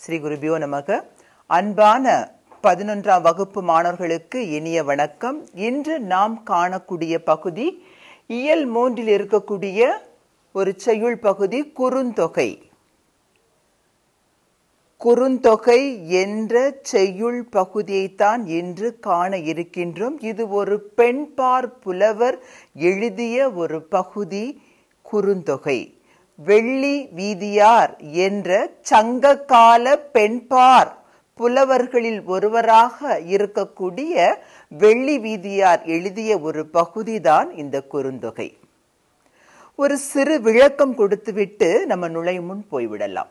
ஸ்ரீ குருபியோ நமக அன்பான பதினொன்றாம் வகுப்பு மாணவர்களுக்கு இனிய வணக்கம் இன்று நாம் காணக்கூடிய பகுதி இயல் மூன்றில் இருக்கக்கூடிய ஒரு செய்யுள் பகுதி குறுந்தொகை குறுந்தொகை என்ற செய்யுள் பகுதியைத்தான் இன்று காண இருக்கின்றோம் இது ஒரு பெண்பார் புலவர் எழுதிய ஒரு பகுதி குறுந்தொகை வெள்ளி வீதியார் என்ற சங்ககால பெண்பார் புலவர்களில் ஒருவராக இருக்கக்கூடிய வெள்ளி வீதியார் எழுதிய ஒரு பகுதிதான் இந்த குறுந்தொகை ஒரு சிறு விளக்கம் கொடுத்துவிட்டு நம்ம நுழையும் முன் போய்விடலாம்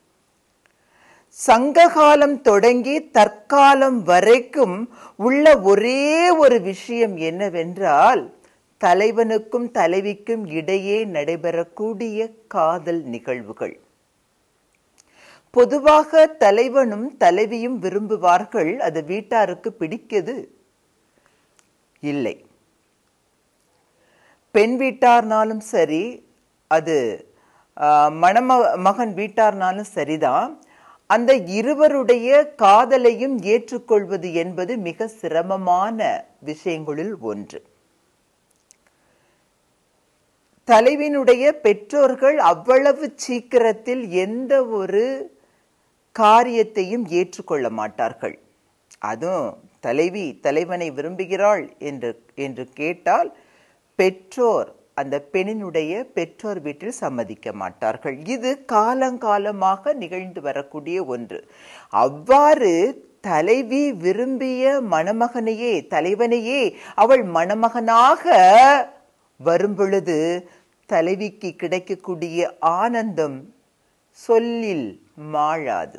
சங்ககாலம் தொடங்கி தற்காலம் வரைக்கும் உள்ள ஒரே ஒரு விஷயம் என்னவென்றால் தலைவனுக்கும் தலைவிக்கும் இடையே நடைபெறக்கூடிய காதல் நிகழ்வுகள் பொதுவாக தலைவனும் தலைவியும் விரும்புவார்கள் அது வீட்டாருக்கு பிடிக்கது இல்லை பெண் வீட்டார்னாலும் சரி அது மணம மகன் வீட்டார்னாலும் சரிதான் அந்த இருவருடைய காதலையும் ஏற்றுக்கொள்வது என்பது மிக சிரமமான விஷயங்களில் ஒன்று தலைவினுடைய பெற்றோர்கள் அவ்வளவு சீக்கிரத்தில் எந்த ஒரு காரியத்தையும் ஏற்றுக்கொள்ள மாட்டார்கள் அதுவும் தலைவி தலைவனை விரும்புகிறாள் என்று என்று கேட்டால் பெற்றோர் அந்த பெண்ணினுடைய பெற்றோர் வீட்டில் சம்மதிக்க மாட்டார்கள் இது காலங்காலமாக நிகழ்ந்து வரக்கூடிய ஒன்று அவ்வாறு தலைவி விரும்பிய மணமகனையே தலைவனையே அவள் மணமகனாக வரும் பொழுது தலைவிக்கு கிடைக்கக்கூடிய ஆனந்தம் சொல்லில் மாழாது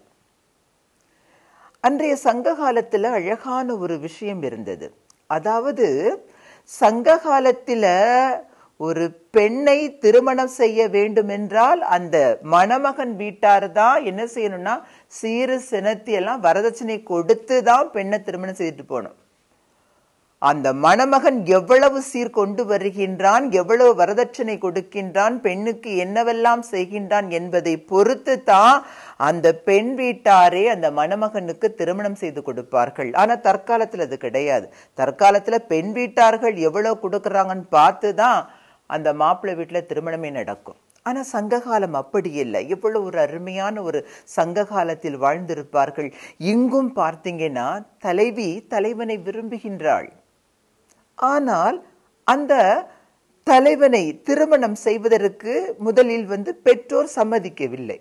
அன்றைய சங்க காலத்துல அழகான ஒரு விஷயம் இருந்தது அதாவது சங்க காலத்துல ஒரு பெண்ணை திருமணம் செய்ய வேண்டும் என்றால் அந்த மணமகன் வீட்டார் தான் என்ன செய்யணும்னா சீரு சினத்தி எல்லாம் வரதட்சணை கொடுத்து தான் பெண்ணை திருமணம் செய்துட்டு போகணும் அந்த மணமகன் எவ்வளவு சீர் கொண்டு வருகின்றான் எவ்வளவு வரதட்சணை கொடுக்கின்றான் பெண்ணுக்கு என்னவெல்லாம் செய்கின்றான் என்பதை பொறுத்து தான் அந்த பெண் வீட்டாரே அந்த மணமகனுக்கு திருமணம் செய்து கொடுப்பார்கள் ஆனா தற்காலத்துல அது கிடையாது தற்காலத்துல பெண் வீட்டார்கள் எவ்வளவு கொடுக்கறாங்கன்னு பார்த்து தான் அந்த மாப்பிள்ளை வீட்டுல திருமணமே நடக்கும் ஆனா சங்ககாலம் அப்படி இல்லை இவ்வளவு ஒரு அருமையான ஒரு சங்க காலத்தில் வாழ்ந்திருப்பார்கள் இங்கும் பார்த்தீங்கன்னா தலைவி தலைவனை விரும்புகின்றாள் ஆனால் அந்த தலைவனை திருமணம் செய்வதற்கு முதலில் வந்து பெற்றோர் சம்மதிக்கவில்லை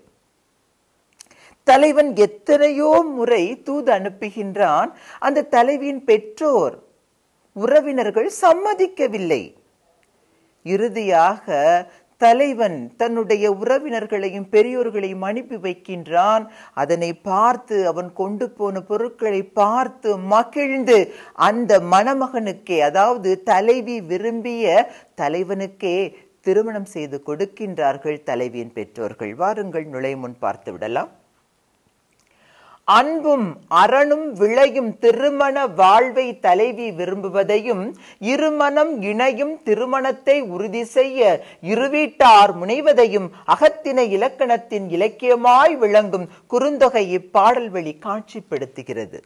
தலைவன் எத்தனையோ முறை தூது அனுப்புகின்றான் அந்த தலைவியின் பெற்றோர் உறவினர்கள் சம்மதிக்கவில்லை இறுதியாக தலைவன் தன்னுடைய உறவினர்களையும் பெரியோர்களையும் அனுப்பி வைக்கின்றான் அதனை பார்த்து அவன் கொண்டு போன பொருட்களை பார்த்து மகிழ்ந்து அந்த மணமகனுக்கே அதாவது தலைவி விரும்பிய தலைவனுக்கே திருமணம் செய்து கொடுக்கின்றார்கள் தலைவியின் பெற்றோர்கள் வாருங்கள் நுழை முன் பார்த்து விடலாம் அன்பும் அரணும் விளையும் திருமண வாழ்வை தலைவி விரும்புவதையும் இருமனம் இணையும் திருமணத்தை உறுதி செய்ய இருவீட்டார் முனைவதையும் அகத்தின இலக்கணத்தின் இலக்கியமாய் விளங்கும் குறுந்தொகை இப்பாடல் வழி காட்சிப்படுத்துகிறது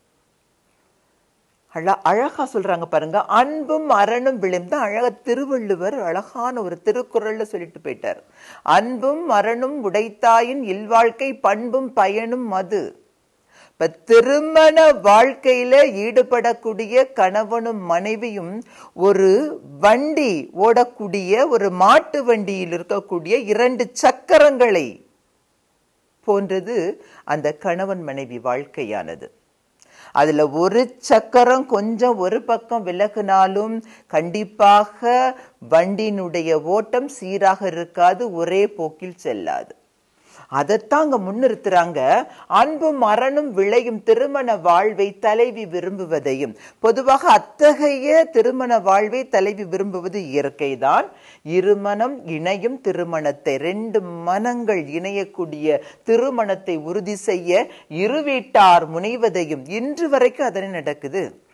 அழ அழகா சொல்றாங்க பாருங்க அன்பும் அரணும் விளையும் தான் அழகா திருவள்ளுவர் அழகான ஒரு திருக்குறள்ல சொல்லிட்டு போயிட்டார் அன்பும் அரணும் உடைத்தாயின் இல்வாழ்க்கை பண்பும் பயனும் மது இப்ப திருமண வாழ்க்கையில ஈடுபடக்கூடிய கணவனும் மனைவியும் ஒரு வண்டி ஓடக்கூடிய ஒரு மாட்டு வண்டியில் இருக்கக்கூடிய இரண்டு சக்கரங்களை போன்றது அந்த கணவன் மனைவி வாழ்க்கையானது அதுல ஒரு சக்கரம் கொஞ்சம் ஒரு பக்கம் விலகினாலும் கண்டிப்பாக வண்டியினுடைய ஓட்டம் சீராக இருக்காது ஒரே போக்கில் செல்லாது அதைத்தான் அங்க முன்னிறுத்துறாங்க அன்பும் மரணும் விளையும் திருமண வாழ்வை தலைவி விரும்புவதையும் பொதுவாக அத்தகைய திருமண வாழ்வை தலைவி விரும்புவது இயற்கைதான் இருமனம் இணையும் திருமணத்தை ரெண்டு மனங்கள் இணையக்கூடிய திருமணத்தை உறுதி செய்ய இரு வீட்டார் முனைவதையும் இன்று வரைக்கும் அதனை நடக்குது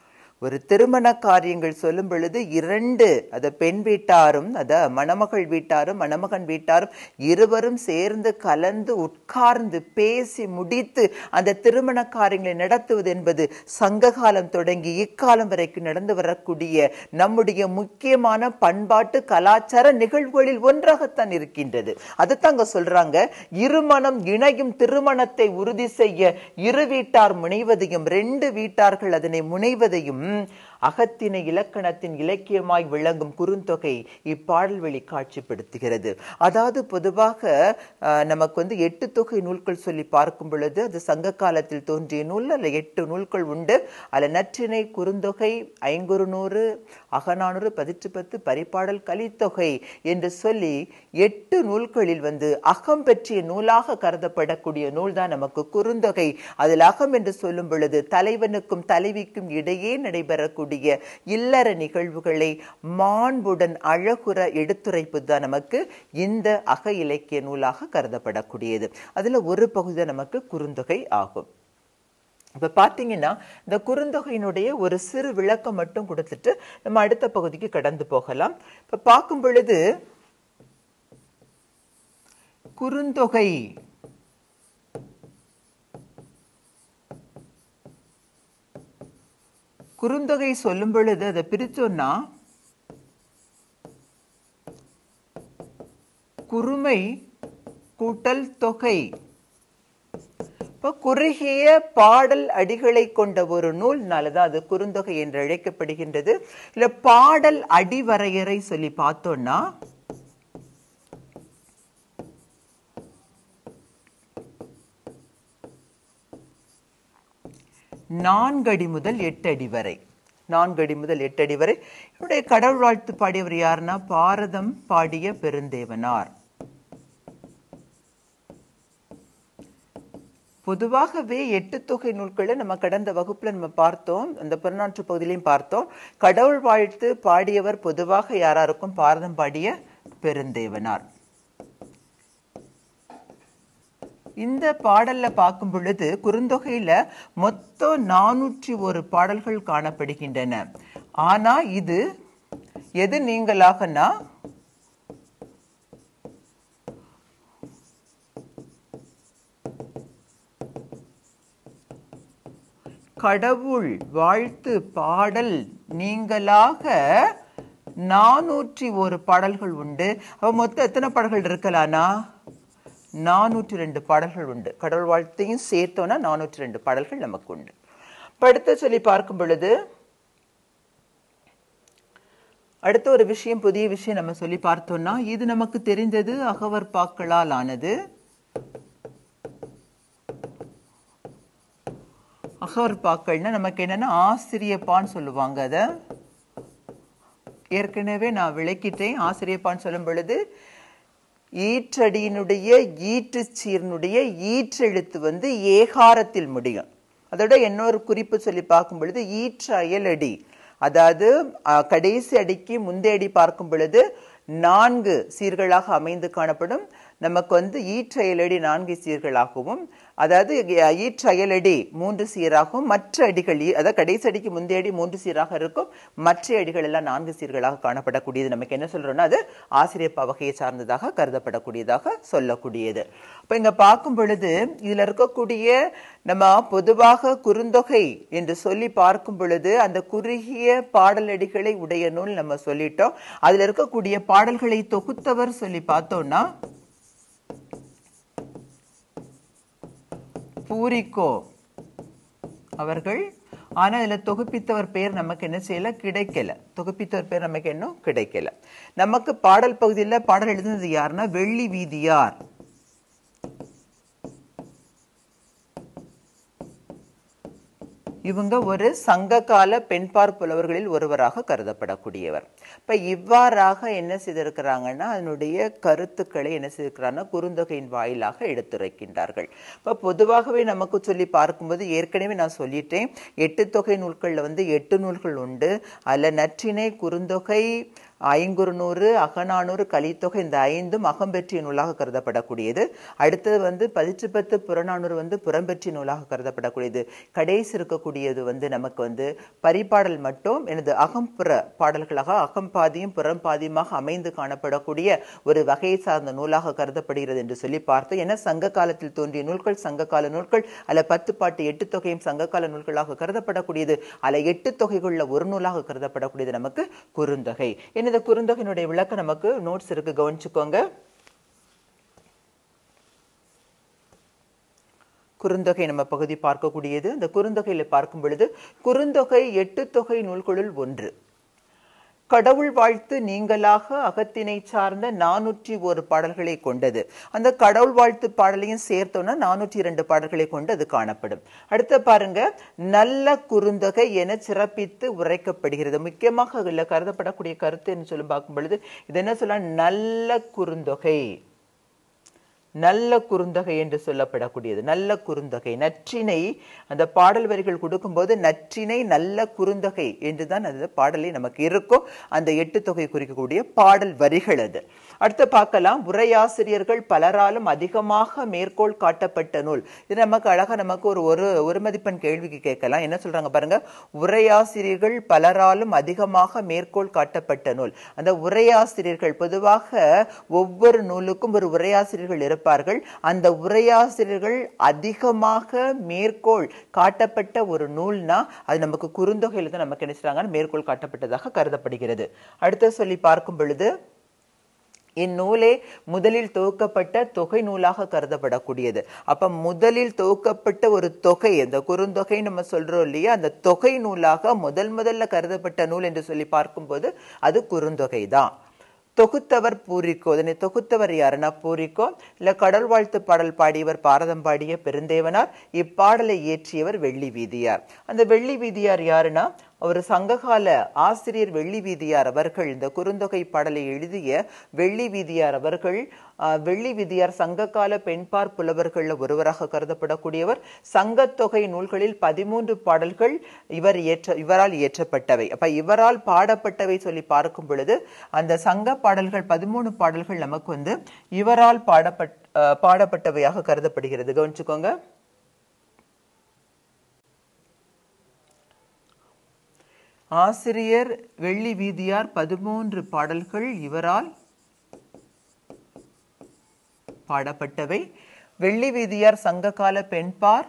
ஒரு திருமண காரியங்கள் சொல்லும் பொழுது இரண்டு அத பெண் வீட்டாரும் அத மணமகள் வீட்டாரும் மணமகன் வீட்டாரும் இருவரும் சேர்ந்து கலந்து உட்கார்ந்து பேசி முடித்து அந்த திருமண காரியங்களை நடத்துவது என்பது சங்ககாலம் தொடங்கி இக்காலம் வரைக்கும் நடந்து வரக்கூடிய நம்முடைய முக்கியமான பண்பாட்டு கலாச்சார நிகழ்வுகளில் ஒன்றாகத்தான் இருக்கின்றது அதைத்தான் அங்க சொல்றாங்க இருமணம் இணையும் திருமணத்தை உறுதி செய்ய இரு வீட்டார் முனைவதையும் ரெண்டு வீட்டார்கள் அதனை முனைவதையும் அகத்தின இலக்கணத்தின் இலக்கியமாய் விளங்கும் குறுந்தொகை இப்பாடல் வழி காட்சிப்படுத்துகிறது அதாவது பொதுவாக அஹ், நமக்கு வந்து எட்டு தொகை நூல்கள் சொல்லி பார்க்கும் பொழுது அது சங்க காலத்தில் தோன்றிய நூல் அல்ல எட்டு நூல்கள் உண்டு அதில் நற்றிணை குறுந்தொகை ஐங்குறுநூறு அகநானூறு பதிற்று பத்து பரிபாடல் கலித்தொகை என்று சொல்லி எட்டு நூல்களில் வந்து அகம் பற்றிய நூலாக கருதப்படக்கூடிய நூல் தான் நமக்கு குறுந்தொகை அதில் அகம் என்று சொல்லும் பொழுது தலைவனுக்கும் தலைவிக்கும் இடையே நடைபெறக்கூடிய இல்லற நிகழ்வுகளை மாண்புடன் அழகுற எடுத்துரைப்பது தான் நமக்கு இந்த அக இலக்கிய நூலாக கருதப்படக்கூடியது அதுல ஒரு பகுதி தான் நமக்கு குறுந்தொகை ஆகும் இப்ப பாத்தீங்கன்னா இந்த குறுந்தொகையினுடைய ஒரு சிறு விளக்கம் மட்டும் கொடுத்துட்டு நம்ம அடுத்த பகுதிக்கு கடந்து போகலாம் இப்ப பார்க்கும் பொழுது குறுந்தொகை குறுந்தொகை சொல்லும் பொழுது அதை பிரிச்சோம்னா குறுமை கூட்டல் தொகை இப்போ குறுகிய பாடல் அடிகளை கொண்ட ஒரு நூல்னாலதான் அது குறுந்தொகை என்று அழைக்கப்படுகின்றது இல்ல பாடல் அடிவரையறை சொல்லி பார்த்தோம்னா நான்கடி முதல் எட்டு அடி வரை நான்கடி முதல் எட்டு அடி வரை இவருடைய கடவுள் வாழ்த்து பாடியவர் யாருன்னா பாரதம் பாடிய பெருந்தேவனார் பொதுவாகவே எட்டு தொகை நூல்களை நம்ம கடந்த வகுப்புல நம்ம பார்த்தோம் அந்த புறநாற்று பகுதியிலையும் பார்த்தோம் கடவுள் வாழ்த்து பாடியவர் பொதுவாக யாரா இருக்கும் பாரதம் பாடிய பெருந்தேவனார் இந்த பாடல்ல பார்க்கும் பொழுது குறுந்தொகையில மொத்தம் நானூற்றி ஒரு பாடல்கள் காணப்படுகின்றன ஆனா இது எது நீங்களாகனா கடவுள் வாழ்த்து பாடல் நீங்களாக நானூற்றி ஒரு பாடல்கள் உண்டு அப்ப மொத்தம் எத்தனை பாடல்கள் இருக்கலானா நானூற்றி ரெண்டு பாடல்கள் உண்டு கடவுள் வாழ்த்தையும் சேர்த்தோன்னா நானூற்றி ரெண்டு பாடல்கள் நமக்கு உண்டு இப்ப அடுத்து சொல்லி பார்க்கும் பொழுது அடுத்த ஒரு விஷயம் புதிய விஷயம் நம்ம சொல்லி பார்த்தோம்னா இது நமக்கு தெரிந்தது அகவர் பாக்களால் ஆனது அகவர் பாக்கள்னா நமக்கு என்னன்னா ஆசிரியப்பான்னு சொல்லுவாங்க அத ஏற்கனவே நான் விளக்கிட்டேன் ஆசிரியப்பான்னு சொல்லும் பொழுது ஈற்றடியினுடைய ஈற்றுச்சீர்னுடைய ஈற்றெழுத்து வந்து ஏகாரத்தில் முடியும் அதோட இன்னொரு குறிப்பு சொல்லி பார்க்கும் பொழுது ஈற்ற அயலடி அதாவது அஹ், கடைசி அடிக்கு முந்தைய அடி பார்க்கும் பொழுது நான்கு சீர்களாக அமைந்து காணப்படும் நமக்கு வந்து ஈற்றயலடி நான்கு சீர்களாகவும் அதாவது அஹ், ஈற்றயலடி மூன்று சீராகவும் மற்ற அடிகள் ஈ- அதாவது கடைசி அடிக்கு முந்தைய அடி மூன்று சீராக இருக்கும் மற்ற அடிகள் எல்லாம் நான்கு சீர்களாக காணப்படக்கூடியது நமக்கு என்ன சொல்றோம்னா அது ஆசிரியப்பா வகையை சார்ந்ததாக கருதப்படக்கூடியதாக சொல்லக்கூடியது அப்ப இங்க பார்க்கும் பொழுது இதுல இருக்கக்கூடிய நம்ம பொதுவாக குறுந்தொகை என்று சொல்லி பார்க்கும் பொழுது அந்த குறுகிய பாடலடிகளை உடைய நூல் நம்ம சொல்லிட்டோம் அதுல இருக்கக்கூடிய பாடல்களை தொகுத்தவர் சொல்லி பார்த்தோம்னா பூரிக்கோ அவர்கள் ஆனா இதுல தொகுப்பித்தவர் பேர் நமக்கு என்ன செய்யல கிடைக்கல தொகுப்பித்தவர் பேர் நமக்கு இன்னும் கிடைக்கல நமக்கு பாடல் பகுதியில பாடல் எழுதுனது யாருன்னா வெள்ளி வீதியார் இவங்க ஒரு சங்ககால பெண்பார் புலவர்களில் ஒருவராக கருதப்படக்கூடியவர் இப்ப இவ்வாறாக என்ன செய்திருக்கிறாங்கன்னா அதனுடைய கருத்துக்களை என்ன செய்திருக்கிறாங்கன்னா குறுந்தொகையின் வாயிலாக எடுத்துரைக்கின்றார்கள் இப்ப பொதுவாகவே நமக்கு சொல்லி பார்க்கும்போது ஏற்கனவே நான் சொல்லிட்டேன் எட்டு தொகை நூல்கள்ல வந்து எட்டு நூல்கள் உண்டு அதுல நற்றிணை குறுந்தொகை ஐங்குறுநூறு அகநானூறு கலித்தொகை இந்த ஐந்தும் அகம்பெற்றிய நூலாக கருதப்படக்கூடியது அடுத்தது வந்து பதிற்று பத்து புறநானூறு வந்து புறம்பெற்றிய நூலாக கருதப்படக்கூடியது கடைசி இருக்கக்கூடியது வந்து நமக்கு வந்து பரிபாடல் மட்டும் எனது அகம்புற பாடல்களாக அகம்பாதியும் புறம்பாதியுமாக அமைந்து காணப்படக்கூடிய ஒரு வகையை சார்ந்த நூலாக கருதப்படுகிறது என்று சொல்லி பார்த்தோம் ஏன்னா சங்க காலத்தில் தோன்றிய நூல்கள் சங்க கால நூல்கள் அல்ல பத்து பாட்டு எட்டு தொகையும் சங்ககால நூல்களாக கருதப்படக்கூடியது அல்ல எட்டு தொகைகளில் ஒரு நூலாக கருதப்படக்கூடியது நமக்கு குறுந்தொகை இந்த குறுந்தொகையினுடைய விளக்கம் நமக்கு நோட்ஸ் இருக்கு கவனிச்சுக்கோங்க குறுந்தொகை நம்ம பகுதி பார்க்கக்கூடியது அந்த குறுந்தொகையில் பார்க்கும் பொழுது குறுந்தொகை எட்டு தொகை நூல்களுள் ஒன்று கடவுள் வாழ்த்து நீங்களாக அகத்தினை சார்ந்த நானூற்றி ஒரு பாடல்களை கொண்டது அந்த கடவுள் வாழ்த்து பாடலையும் சேர்த்தோம்னா நானூற்றி இரண்டு பாடல்களை கொண்டு அது காணப்படும் அடுத்த பாருங்க நல்ல குறுந்தொகை என சிறப்பித்து உரைக்கப்படுகிறது முக்கியமாக அதில் கருதப்படக்கூடிய கருத்து என்று சொல்லி பார்க்கும் பொழுது இது என்ன சொல்லலாம் நல்ல குறுந்தொகை நல்ல குறுந்தொகை என்று சொல்லப்படக்கூடியது நல்ல குறுந்தொகை நற்றினை அந்த பாடல் வரிகள் கொடுக்கும்போது நற்றினை நல்ல குறுந்தொகை என்றுதான் அந்த பாடலை நமக்கு இருக்கும் அந்த எட்டு தொகை குறிக்கக்கூடிய பாடல் வரிகள் அது அடுத்து பார்க்கலாம் உரையாசிரியர்கள் பலராலும் அதிகமாக மேற்கோள் காட்டப்பட்ட நூல் இது நமக்கு அழகா நமக்கு ஒரு ஒரு ஒரு மதிப்பெண் கேள்விக்கு கேட்கலாம் என்ன சொல்றாங்க பாருங்க உரையாசிரியர்கள் பலராலும் அதிகமாக மேற்கோள் காட்டப்பட்ட நூல் அந்த உரையாசிரியர்கள் பொதுவாக ஒவ்வொரு நூலுக்கும் ஒரு உரையாசிரியர்கள் இருப்பார்கள் அந்த உரையாசிரியர்கள் அதிகமாக மேற்கோள் காட்டப்பட்ட ஒரு நூல்னா அது நமக்கு குறுந்தொகையில தான் நமக்கு என்ன செய்றாங்க மேற்கோள் காட்டப்பட்டதாக கருதப்படுகிறது அடுத்து சொல்லி பார்க்கும் பொழுது இந்நூலே முதலில் துவக்கப்பட்ட தொகை நூலாக கருதப்படக்கூடியது அப்ப முதலில் துவக்கப்பட்ட ஒரு தொகை அந்த குறுந்தொகை நம்ம சொல்றோம் இல்லையா அந்த தொகை நூலாக முதல் முதல்ல கருதப்பட்ட நூல் என்று சொல்லி பார்க்கும்போது அது குறுந்தொகை தான் தொகுத்தவர் பூரிக்கோ இதனை தொகுத்தவர் யாருன்னா பூரிக்கோ இல்ல கடல் வாழ்த்து பாடல் பாடியவர் பாரதம் பாடிய பெருந்தேவனார் இப்பாடலை இயற்றியவர் வெள்ளி வீதியார் அந்த வெள்ளி வீதியார் யாருன்னா ஒரு சங்ககால ஆசிரியர் வெள்ளி வீதியார் அவர்கள் இந்த குறுந்தொகை பாடலை எழுதிய வெள்ளி வீதியார் அவர்கள் ஆஹ், வெள்ளி வீதியார் சங்ககால பெண்பார் புலவர்கள்ல ஒருவராக கருதப்படக்கூடியவர் சங்கத்தொகை நூல்களில் பதிமூன்று பாடல்கள் இவர் இயற்ற இவரால் இயற்றப்பட்டவை அப்ப இவரால் பாடப்பட்டவை சொல்லி பார்க்கும் பொழுது அந்த சங்க பாடல்கள் பதிமூணு பாடல்கள் நமக்கு வந்து இவரால் பாடப்பட் ஆஹ், பாடப்பட்டவையாக கருதப்படுகிறது கவனிச்சுக்கோங்க ஆசிரியர் வெள்ளி வீதியார் பதிமூன்று பாடல்கள் இவரால் பாடப்பட்டவை வெள்ளி வீதியார் சங்ககால பெண்பார்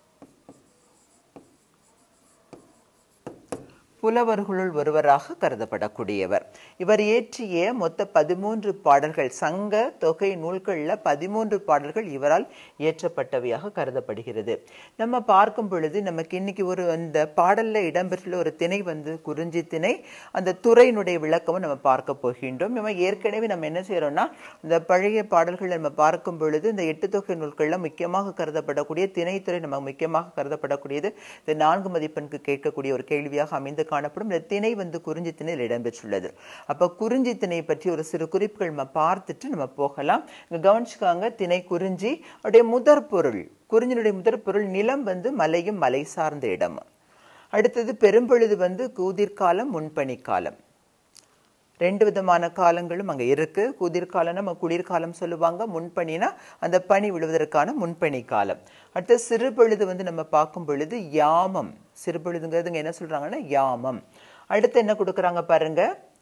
புலவர்களுள் ஒருவராக கருதப்படக்கூடியவர் இவர் இயற்றிய மொத்த பதிமூன்று பாடல்கள் சங்க தொகை நூல்கள்ல பதிமூன்று பாடல்கள் இவரால் இயற்றப்பட்டவையாக கருதப்படுகிறது நம்ம பார்க்கும் பொழுது நமக்கு இன்னைக்கு ஒரு அந்த பாடல்ல இடம்பெற்றுள்ள ஒரு திணை வந்து குறிஞ்சி திணை அந்த துறையினுடைய விளக்கமும் நம்ம பார்க்க போகின்றோம் நம்ம ஏற்கனவே நம்ம என்ன செய்யறோம்னா இந்த பழைய பாடல்கள் நம்ம பார்க்கும் பொழுது இந்த எட்டு தொகை நூல்கள்ல முக்கியமாக கருதப்படக்கூடிய திணைத்துறை நம்ம முக்கியமாக கருதப்படக்கூடியது இந்த நான்கு மதிப்பெண்க்கு கேட்கக்கூடிய ஒரு கேள்வியாக அமைந்து காணப்படும் இந்த திணை வந்து குறிஞ்சி திணையில் இடம்பெற்றுள்ளது அப்ப குறிஞ்சி திணை பற்றி ஒரு சிறு குறிப்புகள் நம்ம பார்த்துட்டு நம்ம போகலாம் இங்க கவனிச்சுக்காங்க திணை குறிஞ்சி அவருடைய முதற் பொருள் குறிஞ்சினுடைய முதற் பொருள் நிலம் வந்து மலையும் மலை சார்ந்த இடம் அடுத்தது பெரும்பொழுது வந்து கூதிர்காலம் முன்பனிக்காலம் ரெண்டு விதமான காலங்களும் அங்க இருக்கு குதிர்காலம் நம்ம குளிர்காலம் சொல்லுவாங்க முன்பனினா அந்த பனி விழுவதற்கான முன்பனி காலம் அடுத்து சிறுபொழுது வந்து நம்ம பார்க்கும் பொழுது யாமம் சிறுபொழுதுங்கிறதுங்க என்ன சொல்றாங்கன்னா யாமம் அடுத்து என்ன கொடுக்குறாங்க பாருங்க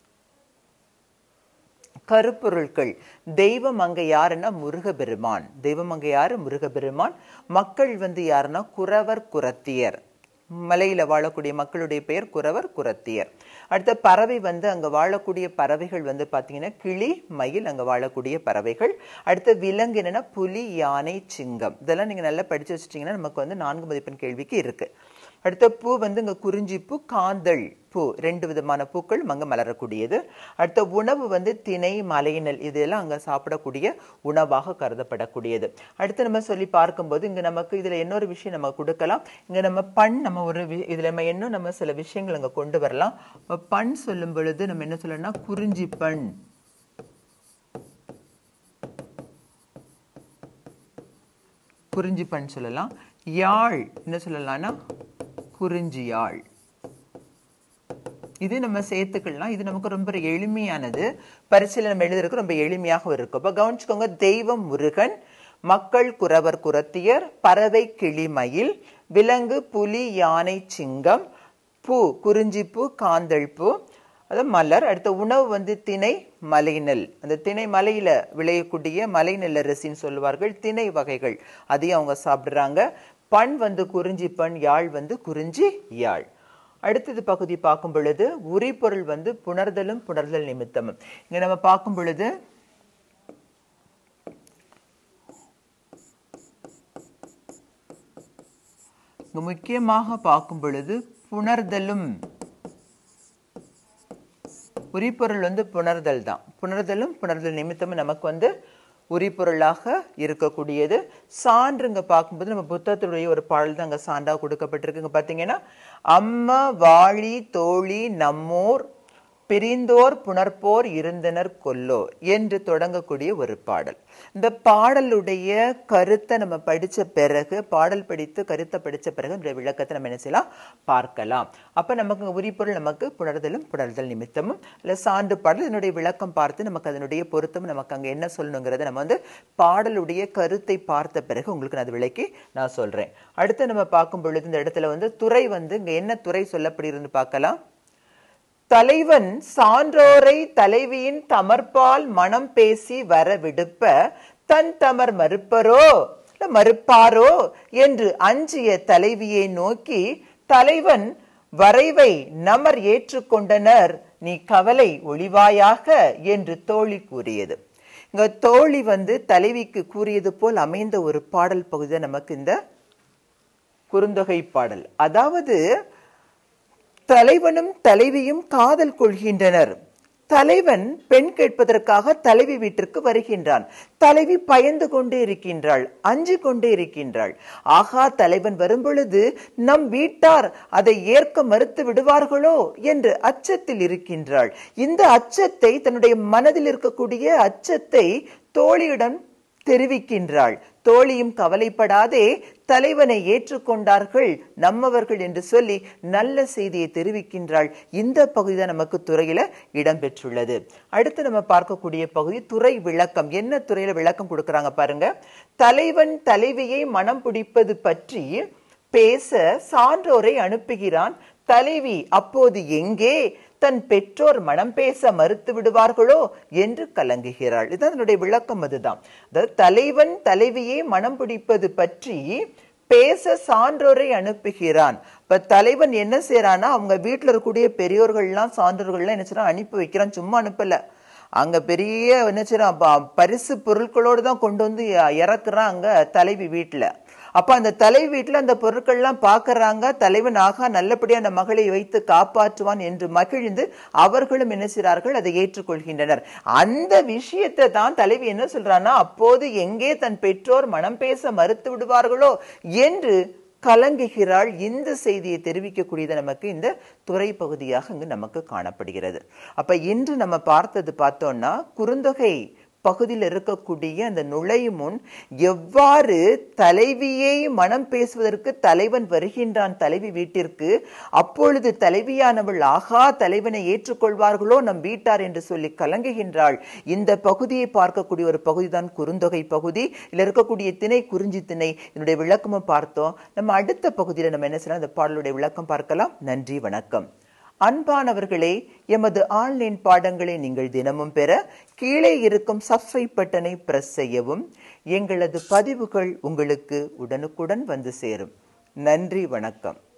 கருப்பொருட்கள் தெய்வம் அங்க யாருன்னா முருகபெருமான் தெய்வம் அங்க யாரு முருகபெருமான் மக்கள் வந்து யாருன்னா குறவர் குரத்தியர் மலையில வாழக்கூடிய மக்களுடைய பெயர் குறவர் குரத்தியர் அடுத்த பறவை வந்து அங்க வாழக்கூடிய பறவைகள் வந்து பாத்தீங்கன்னா கிளி மயில் அங்க வாழக்கூடிய பறவைகள் அடுத்த விலங்கு என்னன்னா புலி யானை சிங்கம் இதெல்லாம் நீங்க நல்லா படிச்சு வச்சிட்டீங்கன்னா நமக்கு வந்து நான்கு மதிப்பெண் கேள்விக்கு இருக்கு அடுத்த பூ வந்து இங்க குறிஞ்சி பூ காந்தள் பூ ரெண்டு விதமான பூக்கள் அங்க மலரக்கூடியது அடுத்த உணவு வந்து திணை மலையினல் இதெல்லாம் அங்க சாப்பிடக்கூடிய உணவாக கருதப்படக்கூடியது அடுத்து நம்ம சொல்லி பார்க்கும்போது இங்க நமக்கு இதுல இன்னொரு விஷயம் நம்ம கொடுக்கலாம் இங்க நம்ம பண் நம்ம ஒரு வி- இதுல நம்ம இன்னும் நம்ம சில விஷயங்கள் அங்க கொண்டு வரலாம் இப்ப பண் சொல்லும் பொழுது நம்ம என்ன சொல்லணும்னா குறிஞ்சி பண் குறிஞ்சி பண் சொல்லலாம் யாழ் என்ன சொல்லலாம்னா குறிஞ்சி யாழ் இது நம்ம சேர்த்துக்கலாம் இது நமக்கு ரொம்ப எளிமையானது பரிசீலனை நம்ம எழுதுறதுக்கு ரொம்ப எளிமையாக இருக்கும் அப்ப கவனிச்சுக்கோங்க தெய்வம் முருகன் மக்கள் குறவர் குரத்தியர் பறவை கிளிமயில் விலங்கு புலி யானை சிங்கம் பூ குறிஞ்சிப்பூ காந்தள் பூ அது மலர் அடுத்த உணவு வந்து திணை மலைநெல் அந்த திணை மலையில விளையக்கூடிய மலைநெல் அரிசின்னு சொல்லுவார்கள் திணை வகைகள் அதையும் அவங்க சாப்பிடுறாங்க பண் வந்து குறிஞ்சி பண் யாழ் வந்து குறிஞ்சி யாழ் அடுத்தது பகுதி பார்க்கும் பொழுது உரிபொருள் வந்து புணர்தலும் புணர்தல் நிமித்தமும் இங்க நம்ம பார்க்கும் பொழுது இங்க முக்கியமாக பார்க்கும் பொழுது புணர்தலும் உரிபொருள் வந்து புணர்தல் தான் புணர்தலும் புணர்தல் நிமித்தமும் நமக்கு வந்து உரிபொருளாக இருக்கக்கூடியது சான்றுங்க பார்க்கும்போது நம்ம புத்தகத்தினுடைய ஒரு பாடல் தான் அங்கே சான்றா கொடுக்கப்பட்டிருக்கு இங்க பார்த்தீங்கன்னா அம்மா வாழி தோழி நம்மோர் பிரிந்தோர் புணர்ப்போர் இருந்தனர் கொல்லோ என்று தொடங்கக்கூடிய ஒரு பாடல் இந்த பாடலுடைய கருத்தை நம்ம படிச்ச பிறகு பாடல் படித்து கருத்தை படிச்ச பிறகு இந்த விளக்கத்தை நம்ம என்ன செய்யலாம் பார்க்கலாம் அப்ப நமக்கு உரிப்பொருள் நமக்கு புணர்தலும் புணர்தல் நிமித்தமும் இல்ல சான்று பாடல் இதனுடைய விளக்கம் பார்த்து நமக்கு அதனுடைய பொருத்தம் நமக்கு அங்க என்ன சொல்லணுங்கிறத நம்ம வந்து பாடலுடைய கருத்தை பார்த்த பிறகு உங்களுக்கு நான் அது விளக்கி நான் சொல்றேன் அடுத்து நம்ம பார்க்கும் பொழுது இந்த இடத்துல வந்து துறை வந்து இங்க என்ன துறை சொல்லப்படுகிறதுன்னு பார்க்கலாம் தலைவன் சான்றோரை தலைவியின் தமர்பால் மனம் பேசி வர விடுப்ப தன் தமர் மறுப்பரோ இல்ல மறுப்பாரோ என்று அஞ்சிய தலைவியை நோக்கி தலைவன் வரைவை நமர் ஏற்றுக்கொண்டனர் நீ கவலை ஒளிவாயாக என்று தோழி கூறியது இங்க தோழி வந்து தலைவிக்கு கூறியது போல் அமைந்த ஒரு பாடல் பகுதி நமக்கு இந்த குறுந்தொகை பாடல் அதாவது தலைவனும் தலைவியும் காதல் கொள்கின்றனர் தலைவன் பெண் கேட்பதற்காக தலைவி வீட்டிற்கு வருகின்றான் தலைவி பயந்து கொண்டே இருக்கின்றாள் அஞ்சு கொண்டே இருக்கின்றாள் ஆகா தலைவன் வரும்பொழுது நம் வீட்டார் அதை ஏற்க மறுத்து விடுவார்களோ என்று அச்சத்தில் இருக்கின்றாள் இந்த அச்சத்தை தன்னுடைய மனதில் இருக்கக்கூடிய அச்சத்தை தோழியிடம் தெரிவிக்கின்றாள் தோழியும் கவலைப்படாதே தலைவனை ஏற்றுக்கொண்டார்கள் நம்மவர்கள் என்று சொல்லி நல்ல செய்தியை தெரிவிக்கின்றாள் இந்த பகுதி தான் நமக்கு துறையில இடம்பெற்றுள்ளது அடுத்து நம்ம பார்க்கக்கூடிய பகுதி துறை விளக்கம் என்ன துறையில விளக்கம் கொடுக்கறாங்க பாருங்க தலைவன் தலைவியை மனம் பிடிப்பது பற்றி பேச சான்றோரை அனுப்புகிறான் தலைவி அப்போது எங்கே தன் பெற்றோர் மனம் பேச மறுத்து விடுவார்களோ என்று கலங்குகிறாள் இதுதான் அதனுடைய விளக்கம் அதுதான் அதாவது தலைவன் தலைவியை மனம் பிடிப்பது பற்றி பேச சான்றோரை அனுப்புகிறான் இப்ப தலைவன் என்ன செய்யறான்னா அவங்க வீட்டுல இருக்கக்கூடிய பெரியோர்கள்லாம் சான்றோர்கள்லாம் என்ன செய்யறான் அனுப்பி வைக்கிறான் சும்மா அனுப்பல அங்க பெரிய என்ன செய்யறான் ப- பரிசு பொருட்களோடு தான் கொண்டு வந்து இறக்குறான் அங்க தலைவி வீட்டுல அப்ப அந்த தலைவி வீட்டுல அந்த பொருட்கள்லாம் பாக்குறாங்க தலைவன் ஆகா நல்லபடியா அந்த மகளை வைத்து காப்பாற்றுவான் என்று மகிழ்ந்து அவர்களும் என்ன செய்றார்கள் அதை ஏற்றுக்கொள்கின்றனர் அந்த விஷயத்தை தான் தலைவி என்ன சொல்றான்னா அப்போது எங்கே தன் பெற்றோர் மனம் பேச மறுத்து விடுவார்களோ என்று கலங்குகிறாள் இந்த செய்தியை தெரிவிக்கக்கூடியது நமக்கு இந்த துறை பகுதியாக இங்கு நமக்கு காணப்படுகிறது அப்ப இன்று நம்ம பார்த்தது பார்த்தோம்னா குறுந்தொகை பகுதியில் இருக்கக்கூடிய அந்த நுழையும் முன் எவ்வாறு தலைவியை மனம் பேசுவதற்கு தலைவன் வருகின்றான் தலைவி வீட்டிற்கு அப்பொழுது தலைவியானவள் ஆகா தலைவனை ஏற்றுக்கொள்வார்களோ நம் வீட்டார் என்று சொல்லி கலங்குகின்றாள் இந்த பகுதியை பார்க்கக்கூடிய ஒரு பகுதிதான் குறுந்தொகை பகுதி இதுல இருக்கக்கூடிய திணை குறிஞ்சி திணை இதனுடைய விளக்கமும் பார்த்தோம் நம்ம அடுத்த பகுதியில நம்ம என்ன செய்யலாம் இந்த பாடலுடைய விளக்கம் பார்க்கலாம் நன்றி வணக்கம் அன்பானவர்களே எமது ஆன்லைன் பாடங்களை நீங்கள் தினமும் பெற கீழே இருக்கும் சப்ஸ்கிரைப் பட்டனை பிரஸ் செய்யவும் எங்களது பதிவுகள் உங்களுக்கு உடனுக்குடன் வந்து சேரும் நன்றி வணக்கம்